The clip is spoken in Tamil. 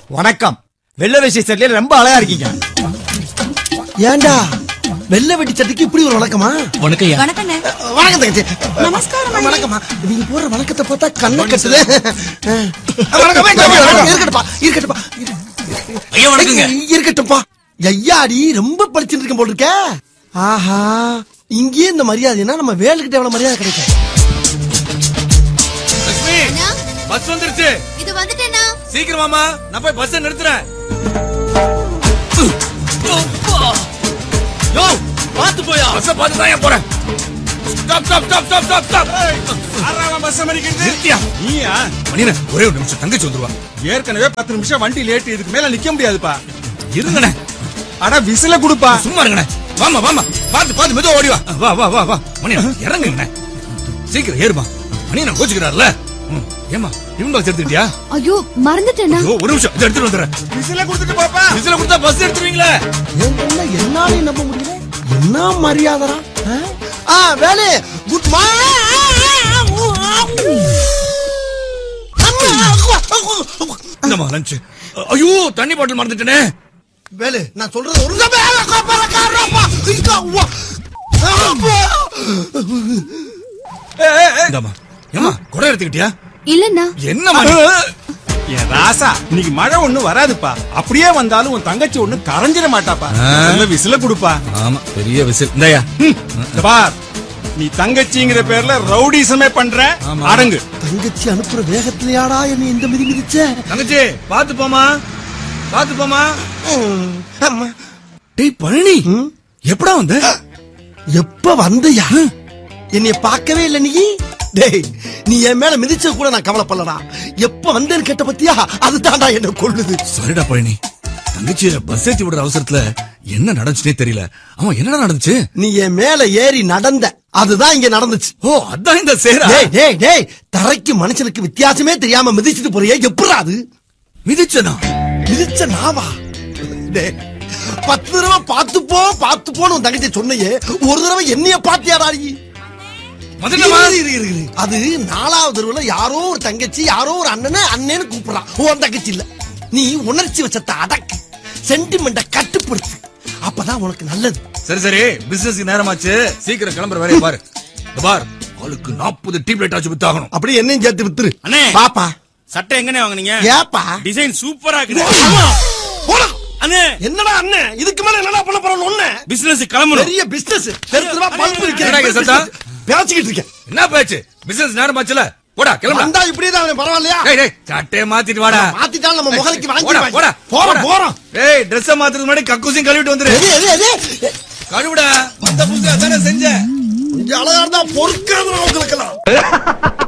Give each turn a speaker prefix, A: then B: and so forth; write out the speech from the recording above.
A: வணக்கம் வெள்ள வேஷ்டி சட்டையில ரொம்ப அழகா இருக்கீங்க
B: ஏண்டா வெள்ளை வெட்டி சட்டைக்கு இப்படி ஒரு வணக்கமா
C: வணக்கம்
D: வணக்கண்ணே
B: வணக்கம் தங்கச்சி
D: நமஸ்காரம் அண்ணே.
B: வணக்கம்மா நீங்க போற வணக்கத்தை பார்த்தா கண்ணை கட்டுது
A: வணக்கம், வணக்கம்.
B: இருக்கட்டும்பா இருக்கட்டும்பா
C: ஐயா வணக்கங்க
B: இருக்கட்டும்பா ஐயாடி ரொம்ப படிச்சுட்டு இருக்கேன் போல் இருக்க ஆஹா இங்கேயே இந்த மரியாதைனா நம்ம வேலுக்கிட்ட எவ்வளவு மரியாதை கிடைக்கும்
C: லட்சுமி
D: அண்ணா,
C: பஸ் வந்துருச்சு
D: இது வந்துட்டேனா
C: சீக்கிரம் வாமா நான் போய் பஸ் நிறுத்துறேன் யோ பாத்து போயா பஸ் பார்த்து தான் போறேன் stop stop stop stop stop stop
E: ஆறாம் பஸ் அமெரிக்கிறது
C: நிறுத்தியா
E: நீயா
C: மணியன ஒரே ஒரு நிமிஷம் தங்கச்சி வந்துருவா
E: ஏற்கனவே பத்து நிமிஷம் வண்டி லேட் இதுக்கு மேல நிக்க முடியாதுப்பா
C: இருங்கண்ணே
E: அட விசில குடுப்பா
C: சும்மா இருங்கண்ணே வாமா வாமா பாத்து பாத்து மெதுவா ஓடி வா வா வா வா வா மணியன இறங்குங்கண்ணே சீக்கிரம் ஏறுமா மணியன கோச்சுக்கிறாருல ம், ஏம்மா டிஃபன் பாக்ஸ் எடுத்துக்கிட்டியா
D: ஐயோ மறந்துட்டேனா
C: ஐயோ, ஒரு நிமிஷம் இதை எடுத்துட்டு வந்துடுறேன்
E: விசில குடுத்துட்டு பாப்பா
C: விசில கொடுத்தா பஸ் எடுத்துருவீங்களே
B: என் பொண்ணை என்னாலே நம்ப முடியல என்ன மரியாதைடா ஆ? ஆ வேலு குட் மார்னிங்
C: இந்தம்மா லஞ்ச் ஐயோ தண்ணி பாட்டில் மறந்துட்டேனே
B: வேலு நான் சொல்றது ஒரு நிமிஷம் வேலை காப்பாளக்காரப்பா. இங்க வா. அப்பா.
C: இந்தாம்மா ஏம்மா குடம் எடுத்துக்கிட்டியா
D: இல்லண்ணா
C: என்னம்மா
E: என் ராசா இன்னைக்கு மழை ஒண்ணு வராதுப்பா அப்படியே வந்தாலும் உன் தங்கச்சி ஒண்ணு கரைஞ்சிட மாட்டாப்பா
C: ஆ.
E: நல்ல விசில குடுப்பா
C: ஆமா பெரிய விசில் இந்தாயா
E: ம், இந்த பார் நீ தங்கச்சிங்கிற பேர்ல ரவுடிசமே பண்ற
C: ஆமா.
E: அடங்கு
B: தங்கச்சி அனுப்புற வேகத்திலேயாடா என்ன இந்த மிதி மிதிச்ச
C: தங்கச்சி பாத்து போமா பாத்து போமா
B: ம், அம்மா.
C: டேய் பழனி
B: ம்,
C: எப்படா வந்த
B: எப்ப வந்தயா என்னைய பார்க்கவே இல்ல நீ டேய் நீ என் மேல மிதிச்ச கூட நான் கவலைப்படலடா எப்ப வந்தேன்னு கேட்ட பத்தியா அதுதான்டா என்ன கொள்ளுது
C: சரிடா பழனி தங்கச்சிய பஸ் ஏத்தி விடுற அவசரத்துல என்ன நடந்துச்சுனே தெரியல ஆமா என்னடா நடந்துச்சு
B: நீ என் மேல ஏறி நடந்த அதுதான் இங்க நடந்துச்சு
C: ஓ அதான் இந்த சேரா
B: டேய் டேய் டேய் தரைக்கு மனுஷனுக்கு வித்தியாசமே தெரியாம மிதிச்சிட்டு போறியே எப்படா அது
C: மிதிச்சனா
B: மிதிச்ச நாவா டேய் பத்து தடவை பார்த்து போ பார்த்து போன்னு உன் தங்கச்சி சொன்னையே ஒரு தடவை என்னைய பாத்தியாடா நீ
C: வந்துட்டமா
B: இரு, இரு, இரு, இரு. அது நாலாவது தெருவுல யாரோ ஒரு தங்கச்சி யாரோ ஒரு அண்ணனை அண்ணன்னு கூப்பிடுறான் உன் தங்கச்சி இல்ல நீ உணர்ச்சி வச்சத்தை அடக்கு சென்டிமெண்ட கட்டுப்படுத்து அப்பதான் உனக்கு நல்லது
C: சரி சரி பிசினஸ் நேரமாச்சு சீக்கிரம் கிளம்புற வேலையை பாரு இந்த பார் ஆளுக்கு நாற்பது டீப் லைட் ஆச்சு வித்தாகணும்
B: அப்படியே என்னையும் சேர்த்து வித்துரு
F: அண்ணே.
B: பாப்பா
F: சட்டை எங்கனே வாங்குனீங்க
B: ஏப்பா
F: டிசைன் சூப்பரா இருக்குது
B: போடா.
F: அண்ணே
B: என்னடா அண்ணன் இதுக்கு மேல என்னடா பண்ண போறோம் ஒண்ணு
F: பிசினஸ் கிளம்பணும்
B: பெரிய பிசினஸ் தெருத்துவா பல்பு
C: என்னடா இங்க சத்தம்?
B: பேசிக்கிட்டு இருக்கேன்
C: என்ன பேச்சு பிசினஸ் நேரமாச்சுல போடா கிளம்புடா
B: வந்தா இப்படியே தான் பரவாயில்லையா
C: டேய் டேய் சட்டையை மாத்திட்டு வாடா
B: மாத்திட்டாலும் நம்ம முகலைக்கு வாங்கி
C: போடா போடா
B: போறோம் போறோம்
C: டேய் Dress மாத்துறது முன்னாடி கக்கூசியும் கழுவிட்டு வந்துரு
B: எது எது எது
C: கழுவுடா மத்த புதுசா தானே செஞ்ச
B: கொஞ்சம் அழகா இருந்தா பொறுக்காது உங்களுக்கெல்லாம்